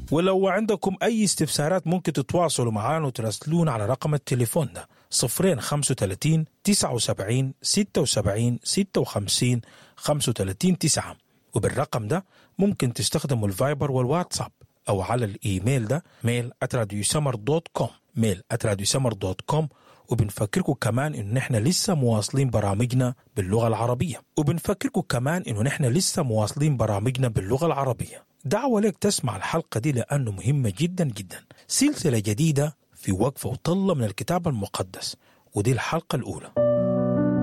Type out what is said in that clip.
ولو عندكم أي استفسارات ممكن تتواصلوا معنا وتراسلونا على رقم التليفون ده صفرين خمسة وتلاتين تسعة وسبعين ستة وسبعين ستة وخمسين خمسة وتلاتين تسعة وبالرقم ده ممكن تستخدموا الفايبر والواتساب أو على الإيميل ده ميل @radiosummer دوت كوم ميل @radiosummer دوت كوم وبنفكركم كمان إنه نحن لسه مواصلين برامجنا باللغة العربية وبنفكركم كمان إنه نحن لسه مواصلين برامجنا باللغة العربية دعوة لك تسمع الحلقة دي لأنه مهمة جدا جدا سلسلة جديدة في وقفة وطلة من الكتاب المقدس ودي الحلقة الأولى